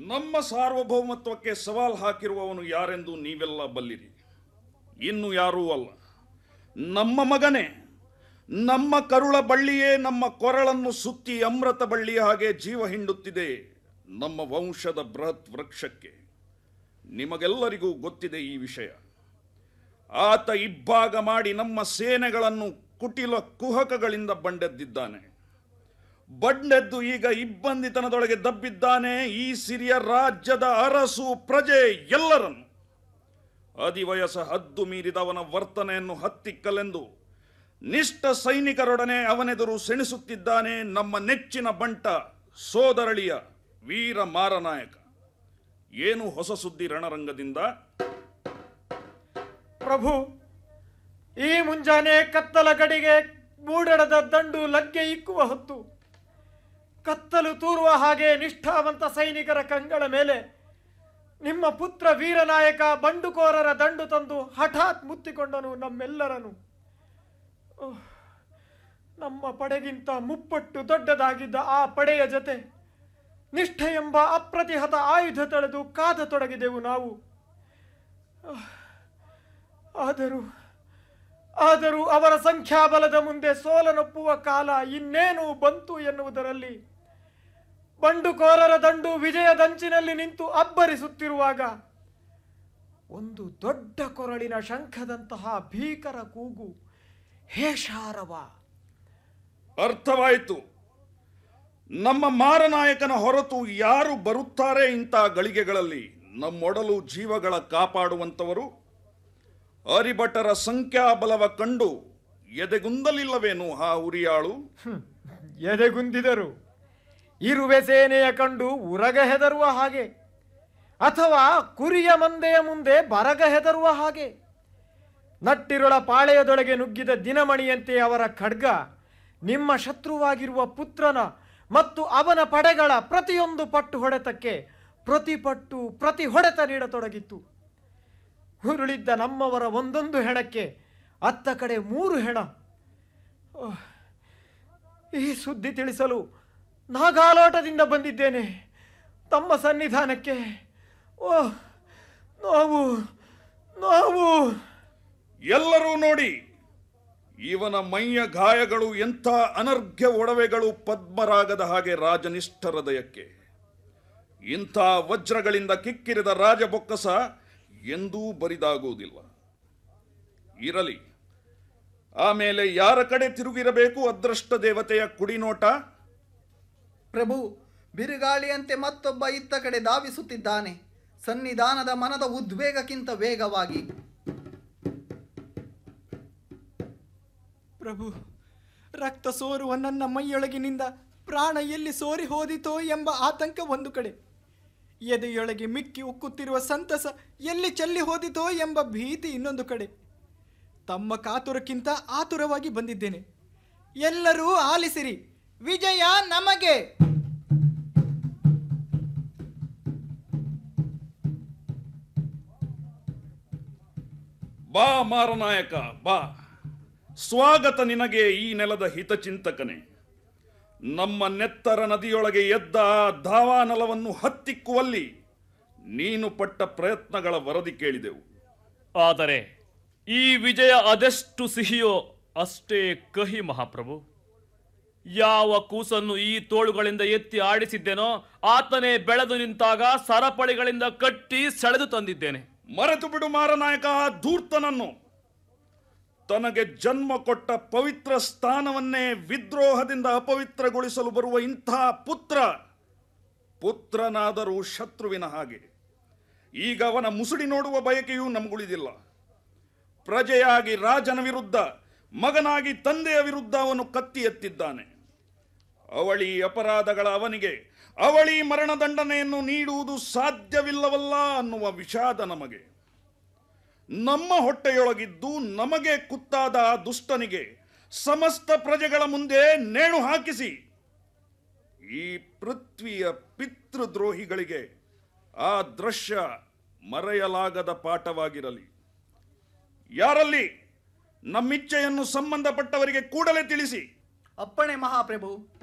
ನಮ್ಮ ಸಾರ್ವಭೌಮತ್ವಕ್ಕೆ ಸವಾಲ್ ಹಾಕಿರುವವನು ಯಾರೆಂದು ನೀವೆಲ್ಲ ಬಲ್ಲಿರಿ ಇನ್ನು ಯಾರೂ ಅಲ್ಲ ನಮ್ಮ ಮಗನೇ ನಮ್ಮ ಕರುಳ ಬಳ್ಳಿಯೇ ನಮ್ಮ ಕೊರಳನ್ನು ಸುತ್ತಿ ಅಮೃತ ಬಳ್ಳಿಯ ಹಾಗೆ ಜೀವ ಹಿಂಡುತ್ತಿದೆ ನಮ್ಮ ವಂಶದ ಬೃಹತ್ ವೃಕ್ಷಕ್ಕೆ ನಿಮಗೆಲ್ಲರಿಗೂ ಗೊತ್ತಿದೆ ಈ ವಿಷಯ ಆತ ಇಬ್ಬಾಗ ಮಾಡಿ ನಮ್ಮ ಸೇನೆಗಳನ್ನು ಕುಟಿಲ ಕುಹಕಗಳಿಂದ ಬಂಡೆದ್ದಿದ್ದಾನೆ ಬಂಡೆದ್ದು ಈಗ ಇಬ್ಬಂದಿತನದೊಳಗೆ ದಬ್ಬಿದ್ದಾನೆ ಈ ಸಿರಿಯ ರಾಜ್ಯದ ಅರಸು ಪ್ರಜೆ ಎಲ್ಲರನ್ನು ಅಧಿವಯಸ ಹದ್ದು ಮೀರಿದವನ ವರ್ತನೆಯನ್ನು ಹತ್ತಿಕ್ಕಲೆಂದು ನಿಷ್ಠ ಸೈನಿಕರೊಡನೆ ಅವನೆದುರು ಸೆಣಿಸುತ್ತಿದ್ದಾನೆ ನಮ್ಮ ನೆಚ್ಚಿನ ಬಂಟ ಸೋದರಳಿಯ ವೀರ ಮಾರನಾಯಕ ಏನು ಹೊಸ ಸುದ್ದಿ ರಣರಂಗದಿಂದ ಪ್ರಭು ಈ ಮುಂಜಾನೆ ಕತ್ತಲ ಗಡಿಗೆ ಮೂಡಣದ ದಂಡು ಲಗ್ಗೆ ಇಕ್ಕುವ ಹೊತ್ತು ಕತ್ತಲು ತೂರುವ ಹಾಗೆ ನಿಷ್ಠಾವಂತ ಸೈನಿಕರ ಕಂಗಳ ಮೇಲೆ ನಿಮ್ಮ ಪುತ್ರ ವೀರನಾಯಕ ಬಂಡುಕೋರರ ದಂಡು ತಂದು ಹಠಾತ್ ಮುತ್ತಿಕೊಂಡನು ನಮ್ಮೆಲ್ಲರನ್ನು ಓಹ್, ನಮ್ಮ ಪಡೆಗಿಂತ ಮುಪ್ಪಟ್ಟು ದೊಡ್ಡದಾಗಿದ್ದ ಆ ಪಡೆಯ ಜೊತೆ ನಿಷ್ಠೆ ಎಂಬ ಅಪ್ರತಿಹತ ಆಯುಧ ತಳೆದು ಕಾದ ತೊಡಗಿದೆವು ನಾವು ಆದರೂ ಆದರೂ ಅವರ ಸಂಖ್ಯಾಬಲದ ಮುಂದೆ ಸೋಲನೊಪ್ಪುವ ಕಾಲ ಇನ್ನೇನು ಬಂತು ಎನ್ನುವುದರಲ್ಲಿ ಬಂಡುಕೋರರ ದಂಡು ವಿಜಯದಂಚಿನಲ್ಲಿ ನಿಂತು ಅಬ್ಬರಿಸುತ್ತಿರುವಾಗ ಒಂದು ದೊಡ್ಡ ಕೊರಳಿನ ಶಂಖದಂತಹ ಭೀಕರ ಕೂಗು ಹೇಷಾರವ ಅರ್ಥವಾಯಿತು ನಮ್ಮ ಮಾರನಾಯಕನ ಹೊರತು ಯಾರು ಬರುತ್ತಾರೆ ಇಂಥ ಗಳಿಗೆಗಳಲ್ಲಿ ನಮ್ಮೊಡಲು ಜೀವಗಳ ಕಾಪಾಡುವಂತವರು ಅರಿಭಟರ ಸಂಖ್ಯಾಬಲವ ಕಂಡು ಎದೆಗುಂದಲಿಲ್ಲವೇನು ಆ ಉರಿಯಾಳು ಹ್ಮ್. ಎದೆಗುಂದಿದರು ಇರುವೆ ಸೇನೆಯ ಕಂಡು ಉರಗ ಹೆದರುವ ಹಾಗೆ ಅಥವಾ ಕುರಿಯ ಮಂದೆಯ ಮುಂದೆ ಬರಗ ಹೆದರುವ ಹಾಗೆ ನಟ್ಟಿರುಳ ಪಾಳೆಯದೊಳಗೆ ನುಗ್ಗಿದ ದಿನಮಣಿಯಂತೆ ಅವರ ಖಡ್ಗ ನಿಮ್ಮ ಶತ್ರುವಾಗಿರುವ ಪುತ್ರನ ಮತ್ತು ಅವನ ಪಡೆಗಳ ಪ್ರತಿಯೊಂದು ಪಟ್ಟು ಹೊಡೆತಕ್ಕೆ ಪ್ರತಿ ಪಟ್ಟು ಪ್ರತಿ ಹೊಡೆತ ನೀಡತೊಡಗಿತ್ತು ಹುರುಳಿದ್ದ ನಮ್ಮವರ ಒಂದೊಂದು ಹೆಣಕ್ಕೆ ಅತ್ತ ಕಡೆ ಮೂರು ಹೆಣ ಓಹ್, ಈ ಸುದ್ದಿ ತಿಳಿಸಲು ನಾಗಾಲೋಟದಿಂದ ಬಂದಿದ್ದೇನೆ ತಮ್ಮ ಸನ್ನಿಧಾನಕ್ಕೆ ಓ ನೋವು ನೋವು ಎಲ್ಲರೂ ನೋಡಿ ಇವನ ಮೈಯ ಗಾಯಗಳು ಎಂಥ ಅನರ್ಘ್ಯ ಒಡವೆಗಳು ಪದ್ಮರಾಗದ ಹಾಗೆ ರಾಜನಿಷ್ಠ ಹೃದಯಕ್ಕೆ ಇಂಥ ವಜ್ರಗಳಿಂದ ಕಿಕ್ಕಿರಿದ ರಾಜಬೊಕ್ಕಸ ಎಂದೂ ಬರಿದಾಗುವುದಿಲ್ಲ ಇರಲಿ ಆಮೇಲೆ ಯಾರ ಕಡೆ ತಿರುಗಿರಬೇಕು ಅದೃಷ್ಟ ದೇವತೆಯ ಕುಡಿನೋಟ ಪ್ರಭು ಬಿರುಗಾಳಿಯಂತೆ ಮತ್ತೊಬ್ಬ ಇತ್ತ ಕಡೆ ಧಾವಿಸುತ್ತಿದ್ದಾನೆ ಸನ್ನಿಧಾನದ ಮನದ ಉದ್ವೇಗಕ್ಕಿಂತ ವೇಗವಾಗಿ ಪ್ರಭು ರಕ್ತ ಸೋರುವ ನನ್ನ ಮೈಯೊಳಗಿನಿಂದ ಪ್ರಾಣ ಎಲ್ಲಿ ಸೋರಿ ಹೋದಿತೋ ಎಂಬ ಆತಂಕ ಒಂದು ಕಡೆ ಎದೆಯೊಳಗೆ ಮಿಕ್ಕಿ ಉಕ್ಕುತ್ತಿರುವ ಸಂತಸ ಎಲ್ಲಿ ಚೆಲ್ಲಿ ಹೋದಿತೋ ಎಂಬ ಭೀತಿ ಇನ್ನೊಂದು ಕಡೆ ತಮ್ಮ ಕಾತುರಕ್ಕಿಂತ ಆತುರವಾಗಿ ಬಂದಿದ್ದೇನೆ ಎಲ್ಲರೂ ಆಲಿಸಿರಿ ವಿಜಯ ನಮಗೆ ಬಾ ಮಾರನಾಯಕ ಬಾ ಸ್ವಾಗತ ನಿನಗೆ ಈ ನೆಲದ ಹಿತಚಿಂತಕನೇ ನಮ್ಮ ನೆತ್ತರ ನದಿಯೊಳಗೆ ಎದ್ದ ಆ ಧಾವಾನಲವನ್ನು ಹತ್ತಿಕ್ಕುವಲ್ಲಿ ನೀನು ಪಟ್ಟ ಪ್ರಯತ್ನಗಳ ವರದಿ ಕೇಳಿದೆವು ಆದರೆ ಈ ವಿಜಯ ಅದೆಷ್ಟು ಸಿಹಿಯೋ ಅಷ್ಟೇ ಕಹಿ ಮಹಾಪ್ರಭು ಯಾವ ಕೂಸನ್ನು ಈ ತೋಳುಗಳಿಂದ ಎತ್ತಿ ಆಡಿಸಿದ್ದೇನೋ ಆತನೇ ಬೆಳೆದು ನಿಂತಾಗ ಸರಪಳಿಗಳಿಂದ ಕಟ್ಟಿ ಸೆಳೆದು ತಂದಿದ್ದೇನೆ ಮರೆತು ಬಿಡು ಮಾರನಾಯಕ ಆ ಧೂರ್ತನನ್ನು ತನಗೆ ಜನ್ಮ ಕೊಟ್ಟ ಪವಿತ್ರ ಸ್ಥಾನವನ್ನೇ ವಿದ್ರೋಹದಿಂದ ಅಪವಿತ್ರಗೊಳಿಸಲು ಬರುವ ಇಂಥ ಪುತ್ರ ಪುತ್ರನಾದರೂ ಶತ್ರುವಿನ ಹಾಗೆ ಈಗ ಅವನ ಮುಸುಡಿ ನೋಡುವ ಬಯಕೆಯೂ ನಮಗುಳಿದಿಲ್ಲ ಪ್ರಜೆಯಾಗಿ ರಾಜನ ವಿರುದ್ಧ ಮಗನಾಗಿ ತಂದೆಯ ವಿರುದ್ಧ ಅವನು ಕತ್ತಿ ಎತ್ತಿದ್ದಾನೆ ಅವಳಿ ಅಪರಾಧಗಳ ಅವನಿಗೆ ಅವಳಿ ಮರಣದಂಡನೆಯನ್ನು ನೀಡುವುದು ಸಾಧ್ಯವಿಲ್ಲವಲ್ಲ ಅನ್ನುವ ವಿಷಾದ ನಮಗೆ ನಮ್ಮ ಹೊಟ್ಟೆಯೊಳಗಿದ್ದು ನಮಗೆ ಕುತ್ತಾದ ಆ ದುಷ್ಟನಿಗೆ ಸಮಸ್ತ ಪ್ರಜೆಗಳ ಮುಂದೆ ನೇಣು ಹಾಕಿಸಿ ಈ ಪೃಥ್ವಿಯ ಪಿತೃದ್ರೋಹಿಗಳಿಗೆ ಆ ದೃಶ್ಯ ಮರೆಯಲಾಗದ ಪಾಠವಾಗಿರಲಿ ಯಾರಲ್ಲಿ ನಮ್ಮಿಚ್ಛೆಯನ್ನು ಸಂಬಂಧಪಟ್ಟವರಿಗೆ ಕೂಡಲೇ ತಿಳಿಸಿ ಅಪ್ಪಣೆ ಮಹಾಪ್ರಭು